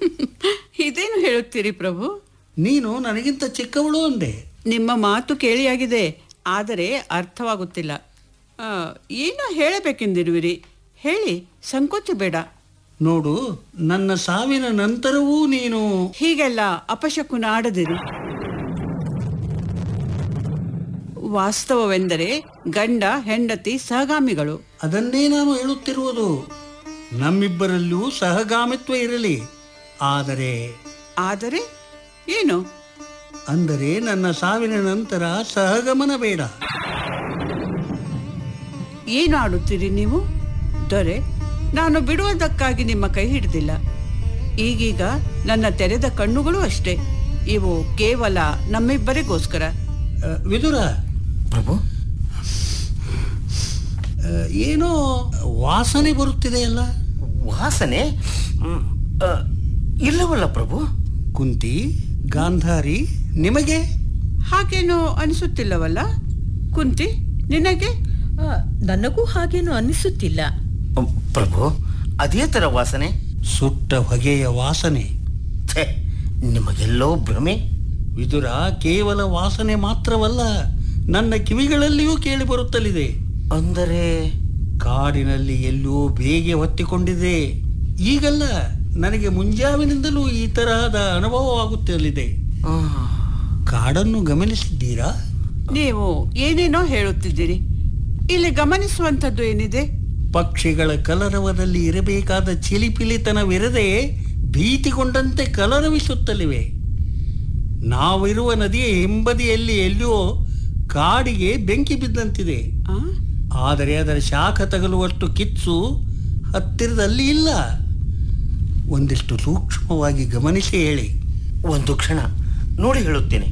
ಇದೇನು ಹೇಳುತ್ತೀರಿ ಪ್ರಭು ನೀನು ನನಗಿಂತ ಚಿಕ್ಕವಳು ಅಂದೆ ನಿಮ್ಮ ಮಾತು ಕೇಳಿಯಾಗಿದೆ ಆದರೆ ಅರ್ಥವಾಗುತ್ತಿಲ್ಲ ಆ, ಏನೋ ಹೇಳಬೇಕೆಂದಿರುವಿರಿ ಹೇಳಿ ಸಂಕೋಚ ಬೇಡ ನೋಡು ನನ್ನ ಸಾವಿನ ನಂತರವೂ ನೀನು ಹೀಗೆಲ್ಲ ಅಪಶಕುನ ಆಡದಿರಿ ವಾಸ್ತವವೆಂದರೆ ಗಂಡ ಹೆಂಡತಿ ಸಹಗಾಮಿಗಳು ಅದನ್ನೇ ನಾನು ಹೇಳುತ್ತಿರುವುದು ನಮ್ಮಿಬ್ಬರಲ್ಲೂ ಸಹಗಾಮಿತ್ವ ಇರಲಿ ಆದರೆ ಆದರೆ ಏನು ಅಂದರೆ ನನ್ನ ಸಾವಿನ ನಂತರ ಸಹಗಮನ ಬೇಡ ಏನು ಆಡುತ್ತೀರಿ ನೀವು ದೊರೆ ನಾನು ಬಿಡುವುದಕ್ಕಾಗಿ ನಿಮ್ಮ ಕೈ ಹಿಡಿದಿಲ್ಲ ಈಗೀಗ ನನ್ನ ತೆರೆದ ಕಣ್ಣುಗಳು ಅಷ್ಟೇ ಇವು ಕೇವಲ ನಮ್ಮಿಬ್ಬರಿಗೋಸ್ಕರ ಅ, ವಿದುರ ಪ್ರಭು ಅ, ಏನೋ ವಾಸನೆ ಬರುತ್ತಿದೆಯಲ್ಲ ವಾಸನೆ ಮ್, ಆ, ಇಲ್ಲವಲ್ಲ ಪ್ರಭು ಕುಂತಿ ಗಾಂಧಾರಿ ನಿಮಗೆ ಹಾಗೇನೋ ಅನಿಸುತ್ತಿಲ್ಲವಲ್ಲ ಕುಂತಿ ನಿನಗೆ ಆ, ನನಗೂ ಹಾಗೇನು ಅನ್ನಿಸುತ್ತಿಲ್ಲ ಅಮ್, ಪ್ರಭು ಅದೇ ಥರ ವಾಸನೆ ಸುಟ್ಟ ಹೊಗೆಯ ವಾಸನೆ ಛೆ ನಿಮಗೆಲ್ಲೋ ಭ್ರಮೆ ವಿದುರ ಕೇವಲ ವಾಸನೆ ಮಾತ್ರವಲ್ಲ ನನ್ನ ಕಿವಿಗಳಲ್ಲಿಯೂ ಕೇಳಿ ಬರುತ್ತಲಿದೆ ಅಂದರೆ ಕಾಡಿನಲ್ಲಿ ಎಲ್ಲೋ ಬೇಗೆ ಹೊತ್ತಿಕೊಂಡಿದೆ ಈಗಲ್ಲ ನನಗೆ ಮುಂಜಾವಿನಿಂದಲೂ ಈ ತರಹದ ಅನುಭವವಾಗುತ್ತಲಿದೆ ಆ, ಕಾಡನ್ನು ಗಮನಿಸಿದ್ದೀರಾ ನೀವು ಏನೇನೋ ಹೇಳುತ್ತಿದ್ದೀರಿ ಇಲ್ಲಿ ಗಮನಿಸುವಂಥದ್ದು ಏನಿದೆ ಪಕ್ಷಿಗಳ ಕಲರವದಲ್ಲಿ ಇರಬೇಕಾದ ಚಿಲಿಪಿಲಿತನವಿರದೆ ಭೀತಿಗೊಂಡಂತೆ ಕಲರವಿಸುತ್ತಲಿವೆ ನಾವಿರುವ ನದಿಯ ಹಿಂಬದಿಯಲ್ಲಿ ಎಲ್ಲಿಯೋ ಕಾಡಿಗೆ ಬೆಂಕಿ ಬಿದ್ದಂತಿದೆ ಆ? ಆದರೆ ಅದರ ಶಾಖ ತಗಲುವಷ್ಟು ಕಿಚ್ಚು ಹತ್ತಿರದಲ್ಲಿ ಇಲ್ಲ ಒಂದಿಷ್ಟು ಸೂಕ್ಷ್ಮವಾಗಿ ಗಮನಿಸಿ ಹೇಳಿ ಒಂದು ಕ್ಷಣ ನೋಡಿ ಹೇಳುತ್ತೇನೆ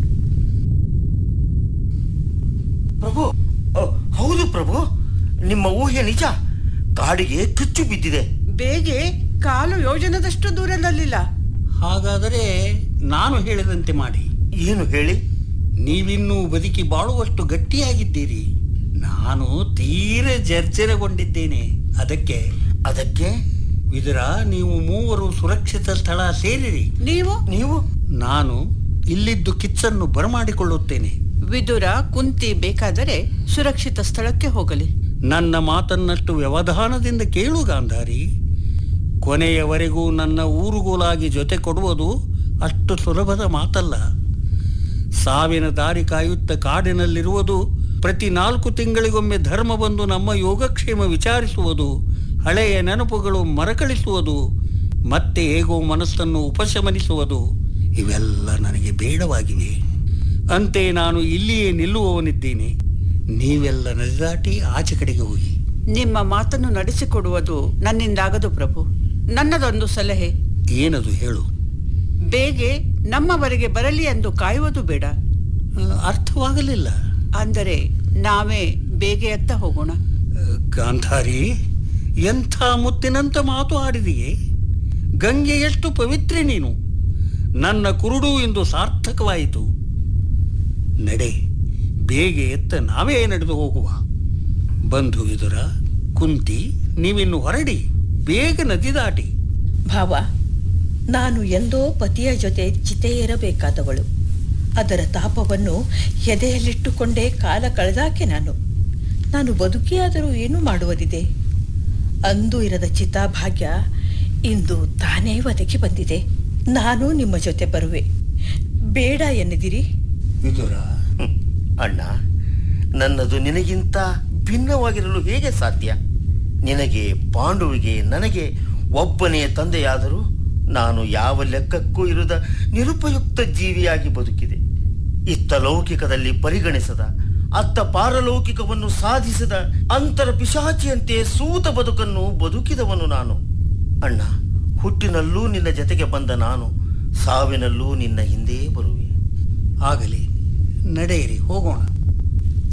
ಪ್ರಭು ಅ, ಹೌದು ಪ್ರಭು ನಿಮ್ಮ ಊಹೆ ನಿಜ ಕಾಡಿಗೆ ಕಿಚ್ಚು ಬಿದ್ದಿದೆ ಬೇಗೆ ಕಾಲು ಯೋಜನದಷ್ಟು ದೂರದಲ್ಲಿಲ್ಲ ಹಾಗಾದರೆ ನಾನು ಹೇಳಿದಂತೆ ಮಾಡಿ ಏನು ಹೇಳಿ ನೀವಿನ್ನೂ ಬದುಕಿ ಬಾಳುವಷ್ಟು ಗಟ್ಟಿಯಾಗಿದ್ದೀರಿ ನಾನು ತೀರ ಜರ್ಜರಗೊಂಡಿದ್ದೇನೆ ಅದಕ್ಕೆ ಅದಕ್ಕೆ ವಿದುರ ನೀವು ಮೂವರು ಸುರಕ್ಷಿತ ಸ್ಥಳ ಸೇರಿರಿ ನೀವು ನೀವು ನಾನು ಇಲ್ಲಿದ್ದು ಕಿಚ್ಚನ್ನು ಬರಮಾಡಿಕೊಳ್ಳುತ್ತೇನೆ ವಿದುರ ಕುಂತಿ ಬೇಕಾದರೆ ಸುರಕ್ಷಿತ ಸ್ಥಳಕ್ಕೆ ಹೋಗಲಿ ನನ್ನ ಮಾತನ್ನಷ್ಟು ವ್ಯವಧಾನದಿಂದ ಕೇಳು ಗಾಂಧಾರಿ ಕೊನೆಯವರೆಗೂ ನನ್ನ ಊರುಗೋಲಾಗಿ ಜೊತೆ ಕೊಡುವುದು ಅಷ್ಟು ಸುಲಭದ ಮಾತಲ್ಲ ಸಾವಿನ ದಾರಿ ಕಾಯುತ್ತ ಕಾಡಿನಲ್ಲಿರುವುದು ಪ್ರತಿ ನಾಲ್ಕು ತಿಂಗಳಿಗೊಮ್ಮೆ ಧರ್ಮ ಬಂದು ನಮ್ಮ ಯೋಗಕ್ಷೇಮ ವಿಚಾರಿಸುವುದು ಹಳೆಯ ನೆನಪುಗಳು ಮರಕಳಿಸುವುದು ಮತ್ತೆ ಹೇಗೋ ಮನಸ್ಸನ್ನು ಉಪಶಮನಿಸುವುದು ಇವೆಲ್ಲ ನನಗೆ ಬೇಡವಾಗಿವೆ ಅಂತೆ ನಾನು ಇಲ್ಲಿಯೇ ನಿಲ್ಲುವವನಿದ್ದೇನೆ ನೀವೆಲ್ಲ ನದಿ ದಾಟಿ ಆಚೆ ಕಡೆಗೆ ಹೋಗಿ ನಿಮ್ಮ ಮಾತನ್ನು ನಡೆಸಿಕೊಡುವುದು ನನ್ನಿಂದಾಗದು ಪ್ರಭು ನನ್ನದೊಂದು ಸಲಹೆ ಏನದು ಹೇಳು ಬೇಗೆ ನಮ್ಮವರೆಗೆ ಬರಲಿ ಎಂದು ಕಾಯುವುದು ಬೇಡ ಆ, ಅರ್ಥವಾಗಲಿಲ್ಲ ಅಂದರೆ ನಾವೇ ಬೇಗೆಯತ್ತ ಹೋಗೋಣ ಆ, ಗಾಂಧಾರಿ ಎಂಥ ಮುತ್ತಿನಂತ ಮಾತು ಆಡಿದೆಯೇ ಗಂಗೆ ಎಷ್ಟು ಪವಿತ್ರೆ ನೀನು ನನ್ನ ಕುರುಡು ಇಂದು ಸಾರ್ಥಕವಾಯಿತು ನಡೆ ಬೇಗೆ ಎತ್ತ ನಾವೇ ನಡೆದು ಹೋಗುವ ಬಂಧು ವಿದುರ ಕುಂತಿ ನೀವಿನ್ನು ಹೊರಡಿ ಬೇಗ ನದಿ ದಾಟಿ ಭಾವ ನಾನು ಎಂದೋ ಪತಿಯ ಜೊತೆ ಚಿತೆಯೇರಬೇಕಾದವಳು ಅದರ ತಾಪವನ್ನು ಎದೆಯಲ್ಲಿಟ್ಟುಕೊಂಡೇ ಕಾಲ ಕಳೆದಾಕೆ ನಾನು ನಾನು ಬದುಕಿಯಾದರೂ ಏನು ಮಾಡುವುದಿದೆ ಅಂದು ಇರದ ಚಿತಾಭಾಗ್ಯ ಇಂದು ತಾನೇ ಒದಗಿ ಬಂದಿದೆ ನಾನು ನಿಮ್ಮ ಜೊತೆ ಬರುವೆ ಬೇಡ ಎನ್ನಿದಿರಿ ವಿದುರ ಹ್ಮ್. ಅಣ್ಣ ನನ್ನದು ನಿನಗಿಂತ ಭಿನ್ನವಾಗಿರಲು ಹೇಗೆ ಸಾಧ್ಯ ನಿನಗೆ ಪಾಂಡುವಿಗೆ ನನಗೆ ಒಬ್ಬನೇ ತಂದೆಯಾದರೂ ನಾನು ಯಾವ ಲೆಕ್ಕಕ್ಕೂ ಇರದ ನಿರುಪಯುಕ್ತ ಜೀವಿಯಾಗಿ ಬದುಕಿದೆ ಇತ್ತ ಲೌಕಿಕದಲ್ಲಿ ಪರಿಗಣಿಸದ ಅತ್ತ ಪಾರಲೌಕಿಕವನ್ನು ಸಾಧಿಸಿದ ಅಂತರ ಪಿಶಾಚಿಯಂತೆ ಸೂತ ಬದುಕನ್ನು ಬದುಕಿದವನು ನಾನು ಅಣ್ಣ ಹುಟ್ಟಿನಲ್ಲೂ ನಿನ್ನ ಜತೆಗೆ ಬಂದ ನಾನು ಸಾವಿನಲ್ಲೂ ನಿನ್ನ ಹಿಂದೆ ಬರುವೆ ಆಗಲಿ ನಡೆಯಿರಿ ಹೋಗೋಣ